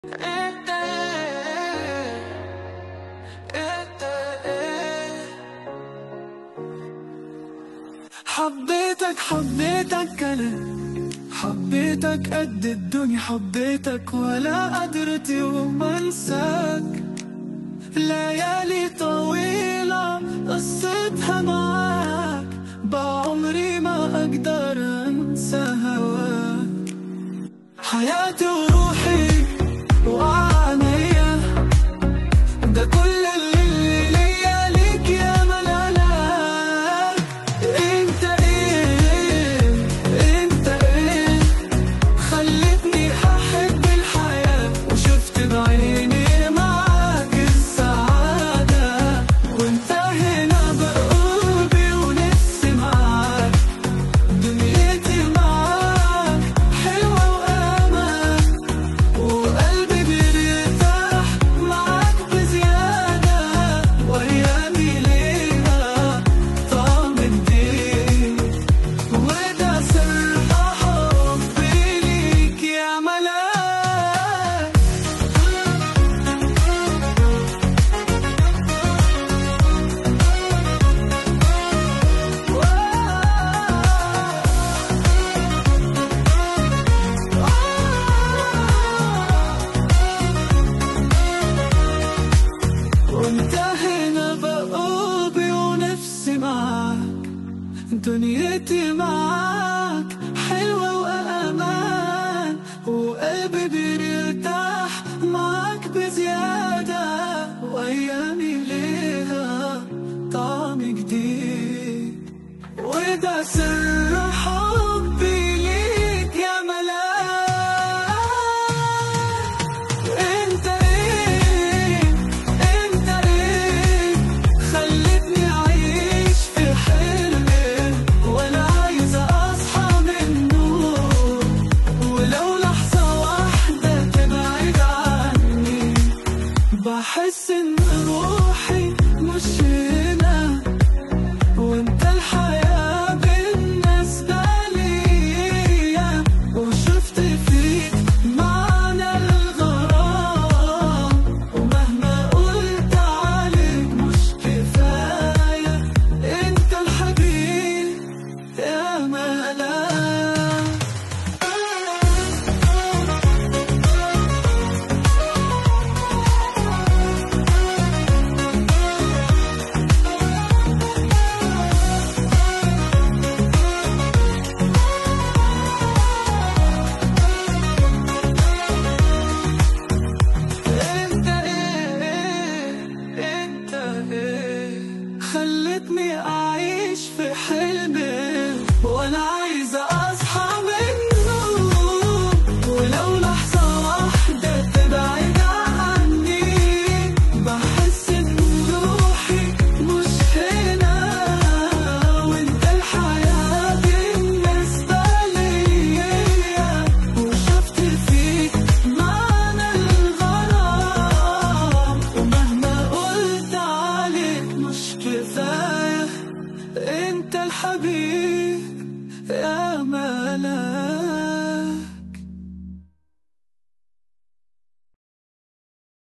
انت انت حبيتك حبيتك انا حبيتك قد الدنيا حبيتك ولا قدرت يوم انساك ليالي طويلة قصتها معاك بعمري ما اقدر انسى هواك حياتي وروحي وعينيا ده كل اللي ليا ليك يا ملالك انت ايه انت ايه خلتني احب الحياة وشفت بعيني معاك السعادة وانت هنا بقلبي ونفسي معاك دنيتي معاك حلوة وأمان وقلبي بيرتاح معاك بزيادة وأيامي ليها طعم جديد وده سر حبي ليك يا ملاك وانت هنا بقلبي ونفسي معاك دنيتي معاك حلوة وأمان وقلبي بيرتاح معاك بزيادة وأيامي ليها طعم جديد وده سر حبي ليك يا ملاك انت ايه انت ايه خلتني اعيش في حلمي وانا عايزه اصحى منه ولو لحظه واحده تبعد عني بحس ان روحي مش هنا وانت الحياة بالنسبة ليا وشفت فيك معنى الغرام ومهما قلت عليك مش كفاية انت الحبيب يا ملاك انت ايه انت ايه خلتني اعيش في حلمي وانا عايزه اصحى منه ولو لحظه واحده تبعد عني بحس ان روحي مش هنا وانت الحياه بالنسبه ليا وشفت فيك معنى الغرام ومهما قلت عليك مش كفاية انت الحبيب يا ملاك